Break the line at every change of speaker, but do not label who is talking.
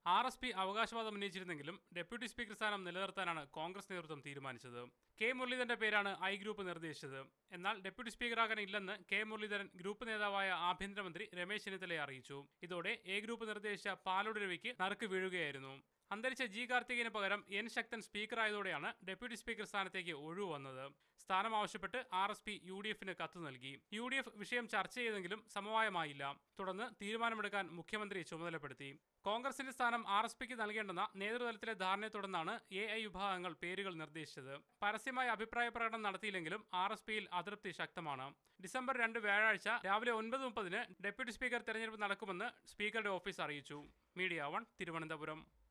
R S P അവകാശവാദം ഉന്നയിച്ചിരുന്നെങ്കിലും deputy speaker സ്ഥാനം നിലനിർത്താനാണ് കോൺഗ്രസ് നേതൃത്വം തീരുമാനിച്ചത് കെ മുരളീധരന്റെ പേരാണ് ഐ ഗ്രൂപ്പ് നിർദ്ദേശിച്ചത് എന്നാൽ ഡെപ്യൂട്ടി സ്പീക്കറാകാൻ ഇല്ലെന്ന് കെ മുരളീധരൻ ഗ്രൂപ്പ് നേതാവായ ആഭ്യന്തരമന്ത്രി രമേശ് ചെന്നിത്തലയെ അറിയിച്ചു ഇതോടെ എ ഗ്രൂപ്പ് നിർദ്ദേശിച്ച പാലോട് രവിക്ക് നറുക്ക് വീഴുകയായിരുന്നു അന്തരിച്ച ജി കാർത്തികേയന് പകരം എൻ ശക്തൻ സ്പീക്കറായതോടെയാണ് ഡെപ്യൂട്ടി സ്പീക്കർ സ്ഥാനത്തേക്ക് ഒഴിവ് വന്നത് സ്ഥാനം ആവശ്യപ്പെട്ട് R S P U D എഫിന് കത്ത് നൽകി യു ഡി എഫ് വിഷയം ചർച്ച ചെയ്തെങ്കിലും സമവായമായില്ല തുടർന്ന് തീരുമാനമെടുക്കാൻ മുഖ്യമന്ത്രി ചുമതലപ്പെടുത്തി കോൺഗ്രസിന്റെ സ്ഥാനം ആർ എസ് പിക്ക് നൽകേണ്ടെന്ന നേതൃതലത്തിലെ ധാരണയെ തുടർന്നാണ് എ ഐ വിഭാഗങ്ങൾ പേരുകൾ നിർദ്ദേശിച്ചത് പരസ്യമായ അഭിപ്രായ പ്രകടനം നടത്തിയില്ലെങ്കിലും ആർ എസ് പിയിൽ അതൃപ്തി ശക്തമാണ് ഡിസംബർ രണ്ട് വ്യാഴാഴ്ച രാവിലെ ഒൻപത് മുപ്പതിന് ഡെപ്യൂട്ടി സ്പീക്കർ തെരഞ്ഞെടുപ്പ് നടക്കുമെന്ന് സ്പീക്കറുടെ ഓഫീസ് അറിയിച്ചു മീഡിയ വൺ തിരുവനന്തപുരം